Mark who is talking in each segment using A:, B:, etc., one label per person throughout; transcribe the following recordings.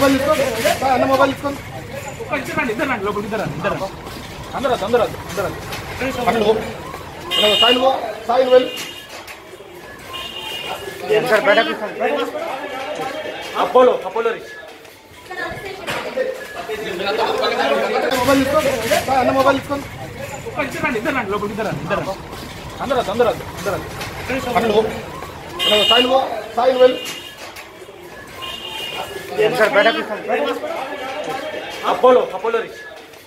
A: Mobile తీసుకో sir, అన్న mobile తీసుకోండి
B: ఒక్క ఇద్దరు రండి ఇద్దరు రండి లోపలికి ఇద్దరు రండి ఇద్దరు రండి. అందరూ వద్దు, అందరూ వద్దు, అందరూ వద్దు.
A: అక్కడ పో అన్న, సాయిల్ పో సాయిల్ వెళ్ళు
B: అపోలో అపోలో రిచ్
A: మొబైల్ తీసుకో సార్, అన్న మొబైల్ తీసుకోండి
B: ఒక్క ఇద్దరు రండి ఇద్దరు రండి లోపలికి ఇద్దరు రండి ఇద్దరు రండి. అందరూ వద్దు, అందరూ వద్దు, అందరూ వద్దు.
A: అక్కడ పో అన్న, సాయిల్ పో సాయిల్ వెళ్ళు
B: అపోలో అపోలో రిచ్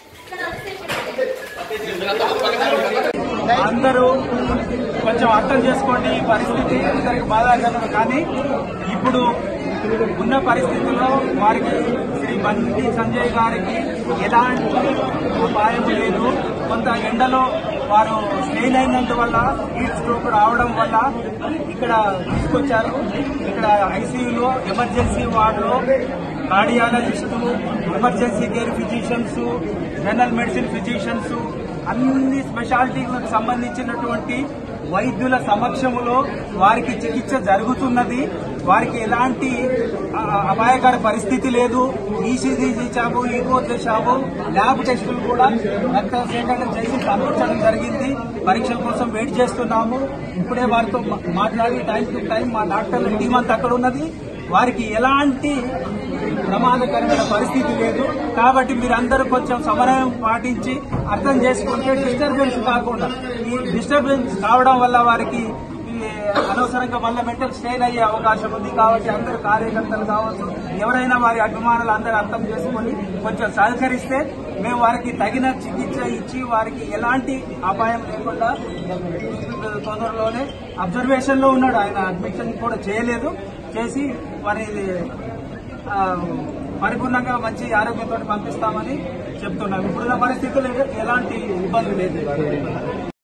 B: అందరూ కొంచెం అర్థం చేసుకోండి ఈ పరిస్థితి అందరికి బాధాకరం కానీ ఇప్పుడు ఉన్న పరిస్థితుల్లో వారికి శ్రీ బండి సంజయ్ గారికి ఎలాంటి అపాయం లేదు కొంత ఎండలో వారు స్ట్రెయిన్ అయినందువల్ల హీట్ స్ట్రోక్ రావడం వల్ల ఇక్కడ తీసుకొచ్చారు ఇక్కడ ఐసీయూలో ఎమర్జెన్సీ వార్డులో cardiologist emergency care physicians general medicine physicians అన్ని స్పెషాలిటీలకు సంబంధించినటువంటి వైద్యుల సమక్షములో వారికి చికిత్స జరుగుతున్నది వారికి ఎలాంటి ఆ, అపాయకర పరిస్థితి లేదు ఈసీజీ చేశాము ఈగో చేశాము ల్యాబ్ టెస్టులు కూడా రక్త సేకరణ చేసి పంపించడం జరిగింది పరీక్షల కోసం వెయిట్ చేస్తున్నాము ఇప్పుడే వారితో మా- మాట్లాడి టైం టు టైం మా డాక్టర్ల టీం అంతా అక్కడ ఉన్నది వారికి ఎలాంటి ప్రమాదకరమైన పరిస్థితి లేదు కాబట్టి మీరందరూ కొంచెం సమన్వయం పాటించి అర్థం చేసుకుంటే డిస్టర్బెన్స్ కాకుండా ఈ డిస్టర్బెన్స్ కావడం వల్ల వారికి ఈ అనవసరంగా మళ్ళీ మెంటల్ స్ట్రెయిన్ అయ్యే అవకాశం ఉంది కాబట్టి అందరూ కార్యకర్తలు కావచ్చు ఎవరైనా వారి అభిమానులు అందరూ అర్థం చేసుకొని కొంచెం సహకరిస్తే మేము వారికి తగిన చికిత్స ఇచ్చి వారికి ఎలాంటి అపాయం లేకుండా తొందరలోనే అబ్జర్వేషన్ లో ఉన్నాడు ఆయన అడ్మిషన్ కూడా చేయలేదు చేసి వారి ఆ, పరిపూర్ణంగా మంచి ఆరోగ్యంతో పంపిస్తామని చెప్తున్నాం ఇప్పుడున్న పరిస్థితుల్లో ఎలాంటి ఇబ్బంది లేదు